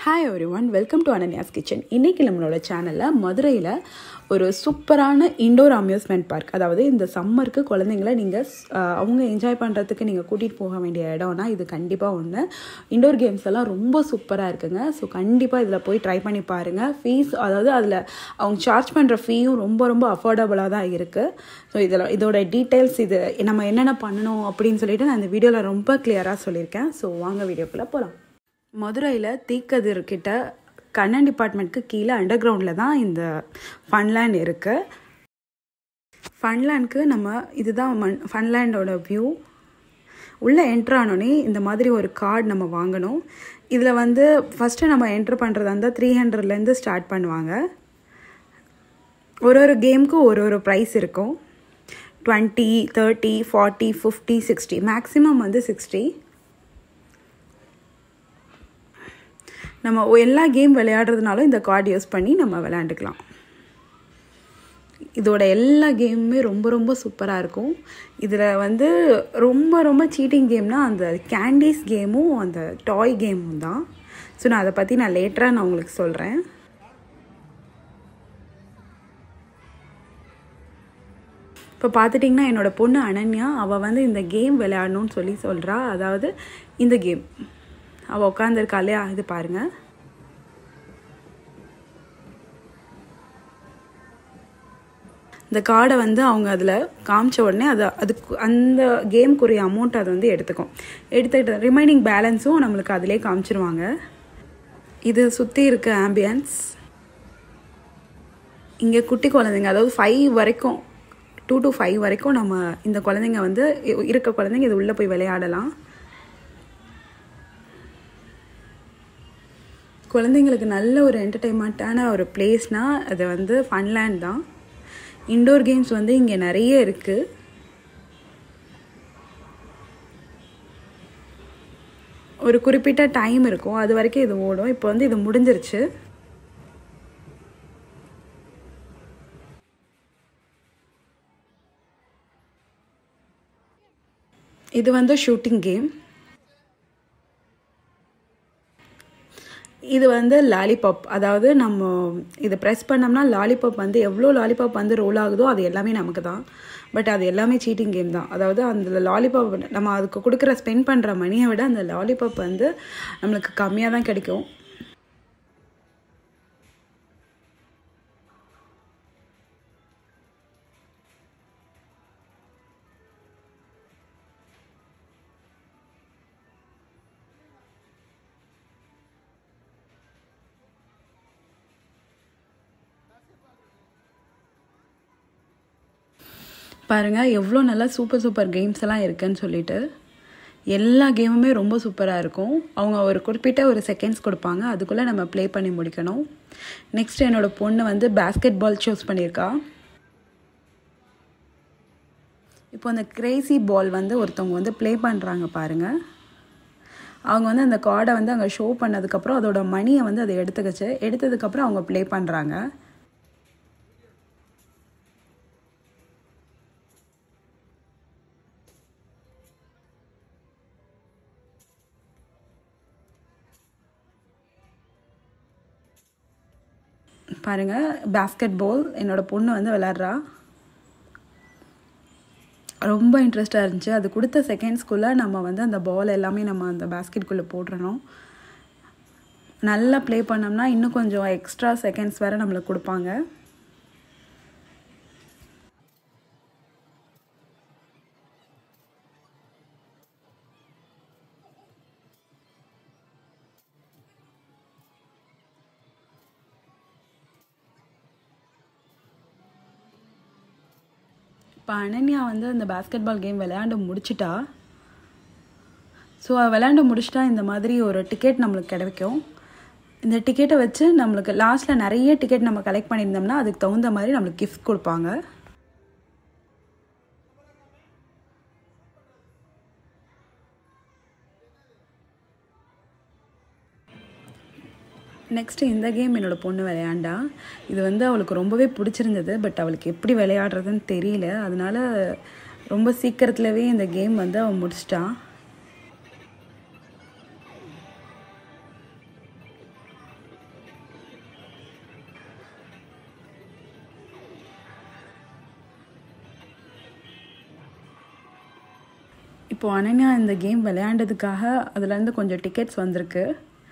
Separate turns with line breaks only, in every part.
hi everyone welcome to Ananya's kitchen இன்றைக்கி நம்மளோட சேனலில் மதுரையில் ஒரு சூப்பரான இண்டோர் அம்யூஸ்மெண்ட் பார்க் அதாவது இந்த சம்மருக்கு குழந்தைங்கள நீங்கள் அவங்க என்ஜாய் பண்ணுறதுக்கு நீங்கள் கூட்டிகிட்டு போக வேண்டிய இடம்னா இது கண்டிப்பாக ஒன்று இண்டோர் கேம்ஸ் எல்லாம் ரொம்ப சூப்பராக இருக்குங்க ஸோ கண்டிப்பாக இதில் போய் ட்ரை பண்ணி பாருங்கள் ஃபீஸ் அதாவது அதில் அவங்க சார்ஜ் பண்ணுற ஃபீயும் ரொம்ப ரொம்ப அஃபோர்டபுளாக தான் இருக்குது ஸோ இதில் இதோட டீட்டெயில்ஸ் இது நம்ம என்னென்ன பண்ணணும் அப்படின்னு சொல்லிட்டு நான் இந்த வீடியோவில் ரொம்ப கிளியராக சொல்லியிருக்கேன் ஸோ வாங்க வீடியோக்குள்ளே போகலாம் மதுரையில் தீக்கதிர் கிட்ட கண்ணன் டிபார்ட்மெண்ட்க்கு கீழே அண்டர் கிரவுண்டில் தான் இந்த ஃபன்லேண்ட் இருக்குது ஃபன்லேண்ட்க்கு நம்ம இதுதான் மண் ஃபன்லேண்டோட வியூ உள்ளே என்ட்ரு ஆனோடனே இந்த மாதிரி ஒரு கார்டு நம்ம வாங்கணும் இதில் வந்து ஃபஸ்ட்டு நம்ம என்ட்ரு பண்ணுறதா இருந்தால் த்ரீ ஹண்ட்ரட்லேருந்து ஸ்டார்ட் பண்ணுவாங்க ஒரு ஒரு கேமுக்கும் ஒரு ஒரு ப்ரைஸ் இருக்கும் twenty thirty forty fifty sixty maximum வந்து சிக்ஸ்டி நம்ம எல்லா கேம் விளையாடுறதுனாலும் இந்த கார்டு யூஸ் பண்ணி நம்ம விளையாண்டுக்கலாம் இதோட எல்லா கேமுமே ரொம்ப ரொம்ப சூப்பராக இருக்கும் இதில் வந்து ரொம்ப ரொம்ப சீட்டிங் கேம்னால் அந்த கேண்டீஸ் கேமும் அந்த டாய் கேமும் தான் ஸோ நான் அதை பற்றி நான் லேட்டராக நான் உங்களுக்கு சொல்கிறேன் இப்போ பார்த்துட்டிங்கன்னா என்னோடய பொண்ணு அனன்யா அவள் வந்து இந்த கேம் விளையாடணும்னு சொல்லி சொல்கிறா அதாவது இந்த கேம் அவள் உட்காந்துருக்கா இல்லையா இது பாருங்கள் இந்த கார்டை வந்து அவங்க அதில் காமிச்ச உடனே அதை அதுக்கு அந்த கேமுக்குரிய அமௌண்ட் அதை வந்து எடுத்துக்கும் எடுத்துக்கிட்டு ரிமைனிங் பேலன்ஸும் நம்மளுக்கு அதிலே காமிச்சிருவாங்க இது சுற்றி இருக்க ஆம்பியன்ஸ் இங்கே குட்டி குழந்தைங்க அதாவது ஃபைவ் வரைக்கும் டூ டு ஃபைவ் வரைக்கும் நம்ம இந்த குழந்தைங்க வந்து இருக்க குழந்தைங்க இது உள்ளே போய் விளையாடலாம் குழந்தைங்களுக்கு நல்ல ஒரு என்டர்டெயின்மெண்ட்டான ஒரு பிளேஸ்னால் அது வந்து ஃபன்லேண்ட் தான் இண்டோர் கேம்ஸ் வந்து இங்கே நிறைய இருக்குது ஒரு குறிப்பிட்ட டைம் இருக்கும் அது வரைக்கும் இது ஓடும் இப்போ வந்து இது முடிஞ்சிருச்சு இது வந்து ஷூட்டிங் கேம் இது வந்து லாலிபாப் அதாவது நம்ம இதை ப்ரெஸ் பண்ணோம்னா லாலிபாப் வந்து எவ்வளோ லாலிபாப் வந்து ரோல் ஆகுதோ அது எல்லாமே நமக்கு தான் பட் அது எல்லாமே சீட்டிங் கேம் தான் அதாவது அந்த லாலிபாப் நம்ம அதுக்கு கொடுக்குற ஸ்பெண்ட் பண்ணுற மணியை விட அந்த லாலிபாப் வந்து நம்மளுக்கு கம்மியாக தான் கிடைக்கும் பாருங்கள் எவ்வளோ நல்லா சூப்பர் சூப்பர் கேம்ஸ் எல்லாம் இருக்குன்னு சொல்லிட்டு எல்லா கேமுமே ரொம்ப சூப்பராக இருக்கும் அவங்க ஒரு குறிப்பிட்ட ஒரு செகண்ட்ஸ் கொடுப்பாங்க அதுக்குள்ளே நம்ம ப்ளே பண்ணி முடிக்கணும் நெக்ஸ்ட் என்னோடய பொண்ணு வந்து பேஸ்கெட் பால் சூஸ் பண்ணியிருக்கா இப்போ அந்த கிரேசி பால் வந்து ஒருத்தவங்க வந்து ப்ளே பண்ணுறாங்க பாருங்கள் அவங்க வந்து அந்த கார்டை வந்து அங்கே ஷோ பண்ணதுக்கப்புறம் அதோட மணியை வந்து அதை எடுத்துக்கிச்சு எடுத்ததுக்கப்புறம் அவங்க ப்ளே பண்ணுறாங்க பாருங்கள் பேஸ்கெட் பால் என்னோடய பொண்ணு வந்து விளாட்றா ரொம்ப இன்ட்ரெஸ்டாக இருந்துச்சு அது கொடுத்த செகண்ட்ஸ்குள்ளே நம்ம வந்து அந்த பால் எல்லாமே நம்ம அந்த பேஸ்கெட்குள்ளே போட்டுறணும் நல்லா ப்ளே பண்ணோம்னா இன்னும் கொஞ்சம் எக்ஸ்ட்ரா செகண்ட்ஸ் வேறு நம்மளுக்கு கொடுப்பாங்க இப்போ அனன்யா வந்து அந்த பேஸ்கெட் பால் கேம் விளையாண்டு முடிச்சிட்டா ஸோ விளையாண்டு முடிச்சிட்டா இந்த மாதிரி ஒரு டிக்கெட் நம்மளுக்கு கிடைக்கும் இந்த டிக்கெட்டை வச்சு நம்மளுக்கு லாஸ்ட்டில் நிறைய டிக்கெட் நம்ம கலெக்ட் பண்ணியிருந்தோம்னா அதுக்கு தகுந்த மாதிரி நம்மளுக்கு கிஃப்ட் கொடுப்பாங்க நெக்ஸ்ட்டு இந்த கேம் என்னோடய பொண்ணு விளையாண்டா இது வந்து அவளுக்கு ரொம்பவே பிடிச்சிருந்தது பட் அவளுக்கு எப்படி விளையாடுறதுன்னு தெரியல அதனால ரொம்ப சீக்கிரத்துலவே இந்த கேம் வந்து அவன் முடிச்சிட்டான் இப்போது அனன்யா இந்த கேம் விளையாண்டதுக்காக அதுலேருந்து கொஞ்சம் டிக்கெட்ஸ் வந்திருக்கு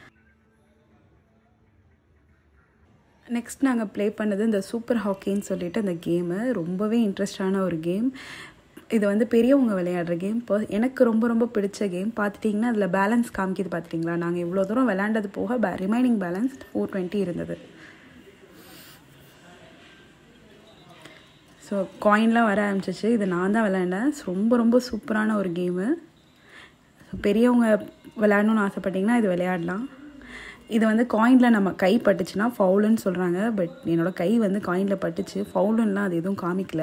நெக்ஸ்ட் நாங்கள் ப்ளே பண்ணது இந்த சூப்பர் ஹாக்கின்னு சொல்லிட்டு அந்த கேமு ரொம்பவே இன்ட்ரெஸ்டான ஒரு கேம் இது வந்து பெரியவங்க விளையாடுற கேம் இப்போ எனக்கு ரொம்ப ரொம்ப பிடிச்ச கேம் பார்த்துட்டிங்கன்னா அதில் பேலன்ஸ் காமிக்கிது பார்த்துட்டிங்களா நாங்கள் இவ்வளோ தூரம் விளையாண்டது போக pay remaining balance four twenty இருந்தது ஸோ காயின்லாம் வர ஆரம்பிச்சிச்சு இது நான் தான் விளையாண்டேன் ரொம்ப ரொம்ப சூப்பரான ஒரு கேமு பெரியவங்க விளையாடணும்னு ஆசைப்பட்டிங்கன்னா இது விளையாடலாம் இது வந்து காயினில் நம்ம கை பட்டுச்சுன்னா ஃபவுலுன்னு சொல்கிறாங்க பட் என்னோடய கை வந்து காயினில் பட்டுச்சு ஃபவுலுன்னெலாம் அது எதுவும் காமிக்கல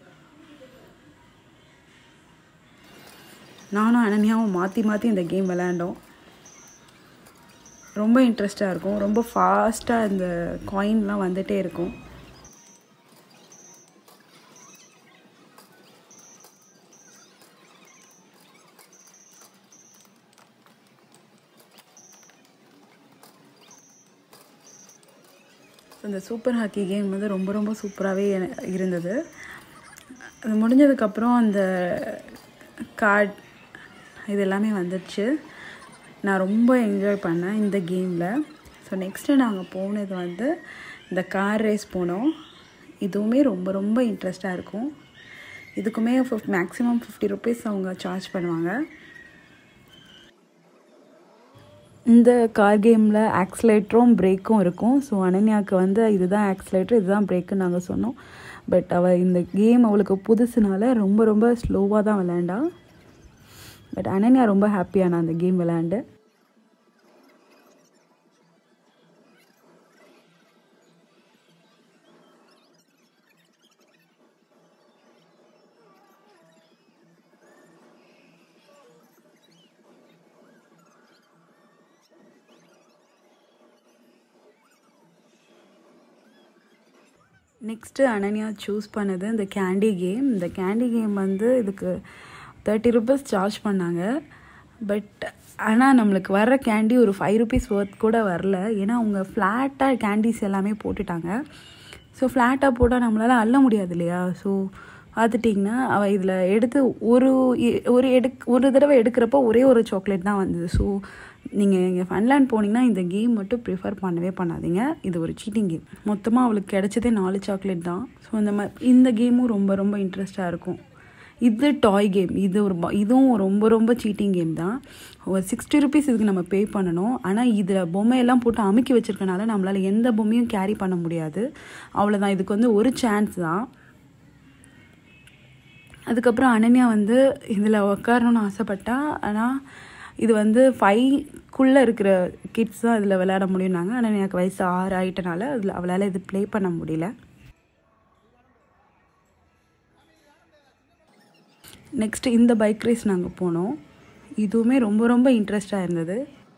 நானும் அனன்யாவும் மாற்றி மாற்றி இந்த கேம் விளையாண்டோம் ரொம்ப இன்ட்ரெஸ்டாக இருக்கும் ரொம்ப ஃபாஸ்ட்டாக இந்த காயின்லாம் வந்துகிட்டே இருக்கும் இந்த சூப்பர் ஹாக்கி கேம் வந்து ரொம்ப ரொம்ப சூப்பராகவே இருந்தது அது முடிஞ்சதுக்கப்புறம் அந்த கார்ட் இது எல்லாமே வந்துடுச்சு நான் ரொம்ப என்ஜாய் பண்ணேன் இந்த கேமில் ஸோ நெக்ஸ்ட்டு நாங்கள் போனது வந்து இந்த கார் ரேஸ் போனோம் இதுவுமே ரொம்ப ரொம்ப இன்ட்ரெஸ்டாக இருக்கும் இதுக்குமே ஃபிஃப்ட் மேக்ஸிமம் ஃபிஃப்டி ருபீஸ் அவங்க சார்ஜ் பண்ணுவாங்க இந்த கார் கேமில் ஆக்சிலேட்டரும் பிரேக்கும் இருக்கும் ஸோ அனன்யாவுக்கு வந்து இதுதான் ஆக்சிலேட்டர் இதுதான் பிரேக்குன்னு நாங்கள் சொன்னோம் பட் அவள் இந்த கேம் அவளுக்கு புதுசுனால ரொம்ப ரொம்ப ஸ்லோவாக தான் விளையாண்டா பட் அனன்யா ரொம்ப ஹாப்பியான அந்த கேம் விளையாண்டு நெக்ஸ்ட்டு அனன்யா சூஸ் பண்ணது இந்த கேண்டி கேம் இந்த கேண்டி கேம் வந்து இதுக்கு தேர்ட்டி ருபீஸ் சார்ஜ் பண்ணாங்க பட் ஆனால் நம்மளுக்கு வர்ற கேண்டி ஒரு ஃபைவ் ருபீஸ் ஒர்த் கூட வரல ஏன்னா அவங்க ஃப்ளாட்டாக கேண்டீஸ் எல்லாமே போட்டுட்டாங்க ஸோ ஃப்ளாட்டாக போட்டால் நம்மளால் அள்ள முடியாது இல்லையா ஸோ பார்த்துட்டிங்கன்னா அவள் இதில் எடுத்து ஒரு ஒரு எடுக் ஒரு தடவை எடுக்கிறப்போ ஒரே ஒரு சாக்லேட் தான் வந்தது ஸோ நீங்கள் இங்கே ஃபன்லேண்ட் போனீங்கன்னா இந்த கேம் மட்டும் ப்ரிஃபர் பண்ணவே பண்ணாதீங்க இது ஒரு சீட்டிங் கேம் மொத்தமாக அவளுக்கு கிடைச்சதே நாலு சாக்லேட் தான் ஸோ இந்த மாதிரி இந்த கேமும் ரொம்ப ரொம்ப இன்ட்ரெஸ்ட்டாக இருக்கும் இது டாய் கேம் இது ஒரு இதுவும் ரொம்ப ரொம்ப சீட்டிங் கேம் தான் ஒரு சிக்ஸ்டி ருபீஸ் இதுக்கு நம்ம பே பண்ணணும் ஆனால் இதில் பொம்மையெல்லாம் போட்டு அமுக்கி வச்சுருக்கனால நம்மளால் எந்த பொம்மையும் கேரி பண்ண முடியாது அவ்வளோதான் இதுக்கு வந்து ஒரு சான்ஸ் தான் அதுக்கப்புறம் அனன்யா வந்து இதில் உட்காரணும்னு ஆசைப்பட்டா ஆனால் இது வந்து ஃபைவ்க்குள்ளே இருக்கிற கிட்ஸ் தான் இதில் விளையாட முடியும்னாங்க ஆனால் எனக்கு வயசு ஆறு ஆகிட்டனால அதில் அவளால் இது ப்ளே பண்ண முடியல நெக்ஸ்ட்டு இந்த பைக் ரேஸ் நாங்கள் போனோம் இதுவுமே ரொம்ப ரொம்ப இன்ட்ரெஸ்டாக இருந்தது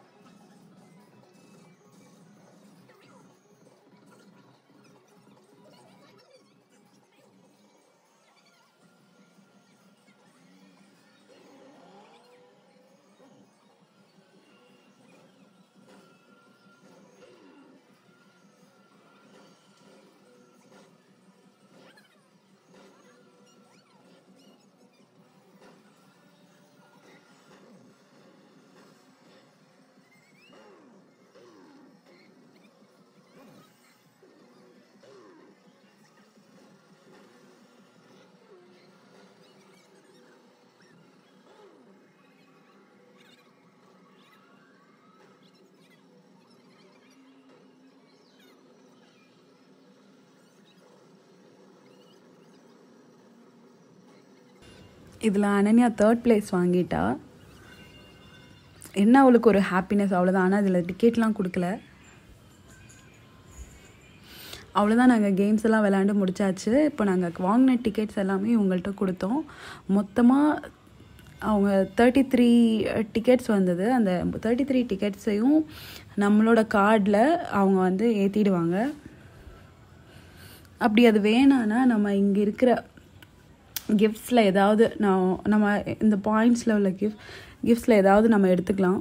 இதில் அனன்யா தேர்ட் பிளேஸ் வாங்கிட்டா என்ன அவளுக்கு ஒரு ஹாப்பினஸ் அவ்வளோதான் ஆனால் இதில் டிக்கெட்லாம் கொடுக்கல அவ்வளோதான் நாங்கள் கேம்ஸ் எல்லாம் விளையாண்டு முடிச்சாச்சு இப்போ நாங்கள் வாங்கின டிக்கெட்ஸ் எல்லாமே உங்கள்கிட்ட கொடுத்தோம் மொத்தமாக அவங்க தேர்ட்டி த்ரீ டிக்கெட்ஸ் வந்தது அந்த தேர்ட்டி த்ரீ டிக்கெட்ஸையும் நம்மளோட கார்டில் அவங்க வந்து ஏற்றிடுவாங்க அப்படி அது வேணான்னா நம்ம இங்கே இருக்கிற கிஃப்ட்ஸில் ஏதாவது நான் நம்ம இந்த பாயிண்ட்ஸில் உள்ள கிஃப்ட் கிஃப்ட்ஸில் ஏதாவது நம்ம எடுத்துக்கலாம்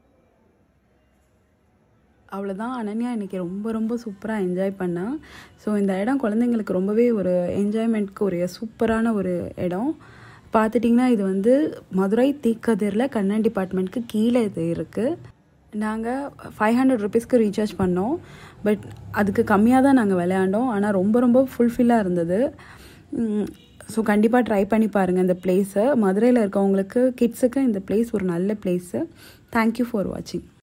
அவ்வளோதான் அனன்யா இன்றைக்கி ரொம்ப ரொம்ப சூப்பராக என்ஜாய் பண்ணா ஸோ இந்த இடம் குழந்தைங்களுக்கு ரொம்பவே ஒரு என்ஜாய்மெண்ட்க்கு ஒரு சூப்பரான ஒரு இடம் பார்த்துட்டிங்கன்னா இது வந்து மதுரை தீக்கதிரில் கண்ணன் டிபார்ட்மெண்ட்க்கு கீழே இது இருக்குது நாங்கள் ஃபைவ் ஹண்ட்ரட் ருபீஸ்க்கு ரீசார்ஜ் பண்ணோம் பட் அதுக்கு கம்மியாக தான் நாங்கள் விளையாண்டோம் ஆனால் ரொம்ப ரொம்ப ஃபுல்ஃபில்லாக இருந்தது ஸோ கண்டிப்பாக ட்ரை பண்ணி பாருங்கள் இந்த பிளேஸை மதுரையில் இருக்கவங்களுக்கு கிட்ஸுக்கு இந்த பிளேஸ் ஒரு நல்ல பிளேஸு தேங்க்யூ ஃபார் வாட்சிங்